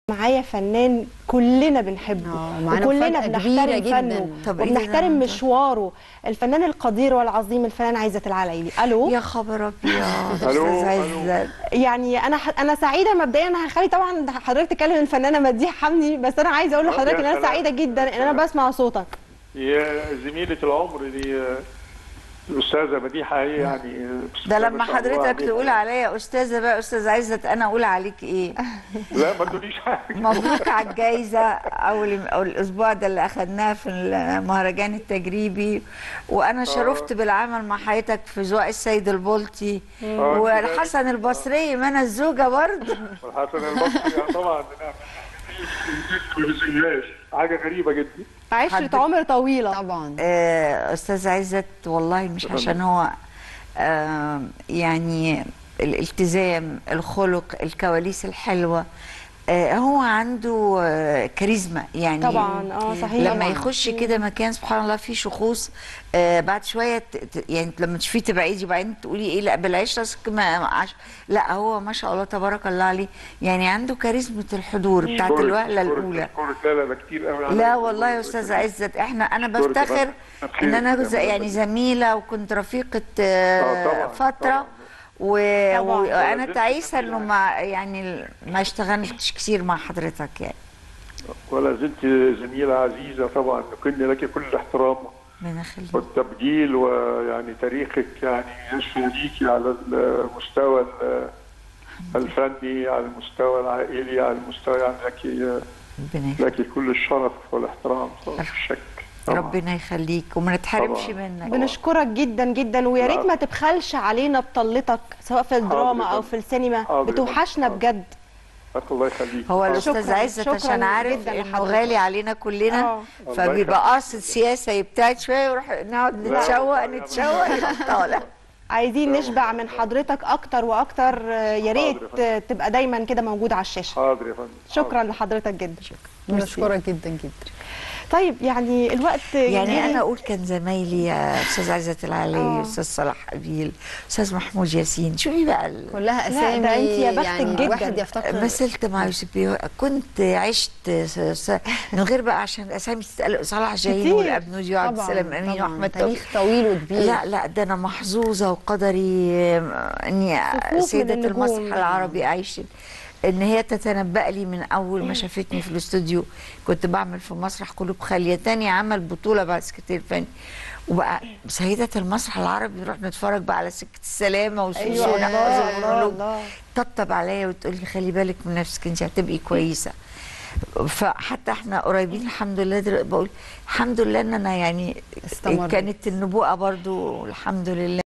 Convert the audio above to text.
معايا فنان كلنا بنحبه آه، معانا وكلنا مفاجأة كبيرة بنحترم جداً. فنه طب إيه ده وبنحترم النهاردة؟ مشواره الفنان القدير والعظيم الفنان عزت العلايلي الو يا خبر ابيض ألو، استاذ ألو. عزت يعني انا ح... انا سعيده مبدئيا انا هخلي طبعا حضرتك تكلم الفنانه مديح حمدي بس انا عايزه اقول آه، لحضرتك يا ان انا سلام. سعيده جدا ان انا بسمع صوتك يا زميلة العمر دي آه، الأستاذة مديحة هي يعني آه، ده ما لما شاء الله حضرتك عليها. تقول عليا استاذه بقى استاذ عزت انا اقول عليك ايه لا ما تقوليش حاجة مبروك على الجايزه اول او الاسبوع ده اللي اخذناه في المهرجان التجريبي وانا شرفت بالعمل مع حضرتك في زواق السيد البلطي آه، والحسن البصري ما انا الزوجه برضه والحسن البصري آه، طبعا نعم. ما بيزيهاش حاجة غريبة جدا عشره حد- عمر طويله طبعا آه، استاذ عزت والله مش عشان هو آه، يعني الالتزام الخلق الكواليس الحلوه آه، هو عنده آه، كاريزما يعني طبعا اه صحيح لما طبعاً. يخش كده مكان سبحان الله فيه شخوص آه بعد شويه ت- ت- يعني لما تشوفيه تبعيدي وبعدين تقولي ايه لا بالعيش راسك ما ما عش لا هو ما شاء الله تبارك الله عليه يعني عنده كاريزما الحضور بتاعت أشكرك- الوهله أشكرك- الاولى أشكرك. لا لا ده كتير قوي لا والله يا استاذ عزت احنا انا أشكرك يا بفتخر فندم. ان انا أشكرك ز- يا يعني فندم. زميله وكنت رفيقه آه، آه، طبعاً، فتره طبعاً. و... طبعاً. وانا ولا تعيسه زلت انه ما يعني ما اشتغلتش كتير مع حضرتك يعني ولا زلت زميلة عزيزة طبعا نكن لك كل الاحترام ربنا يخليك والتبجيل ويعني تاريخك يعني يشفي ليكي على المستوى ال- الفني على المستوى العائلي على المستوى يعني لك ربنا يخليك لك كل الشرف والاحترام طبعاً، مفيش شك طبعاً. ربنا يخليك وما نتحرمش طبعاً. منك بنشكرك جدا جدا ويا ريت ما تبخلش علينا بطلتك سواء في الدراما او في السينما حاضر. بتوحشنا حاضر. بجد الله يخليك هو آه. الاستاذ شكراً، عزت شكراً عشان عارف جداً انه لحضرتك. غالي علينا كلنا آه. فبيبقى الله قاصد سياسه يبتعد شويه ويروح نقعد لا. نتشوق نتشوق يروح طالع عايزين نشبع من حضرتك اكتر واكتر آه، يا ريت حاضر يا آه، تبقى دايما كده موجود على الشاشه حاضر يا فندم شكرا لحضرتك جدا بنشكرك جدا جدا طيب يعني الوقت يعني جري. انا اقول كان زمايلي يا استاذ عزت العلي آه. استاذ صلاح قبيل استاذ محمود ياسين شوفي بقى ال- كلها لا، اسامي ده أنت يا بختك يعني جداً. الواحد يفتقر مثلت مع يوسف بيه كنت عشت س- س- من غير بقى عشان اسامي تتقال صلاح جاهين كتير. والابنودي وعبد السلام امين طبعاً. واحمد توفيق تاريخ طويل وكبير لا لا ده انا محظوظه وقدري آم، اني صفوف من سيده النجوم. المسرح العربي اعيش ان هي تتنبأ لي من اول ما شافتني في الاستوديو كنت بعمل في مسرح قلوب خاليه تاني عمل بطوله بعد سكرتير فني وبقى سيدة المسرح العربي نروح نتفرج بقى على سكة السلامة وسوسو ايوه ونحفظ الله الله المونولوج الله تطبطب عليا وتقول لي خلي بالك من نفسك انت هتبقي كويسه فحتى احنا قريبين الحمد لله دلوقتي بقول الحمد لله ان انا يعني استمرت. كانت النبوءه برضو الحمد لله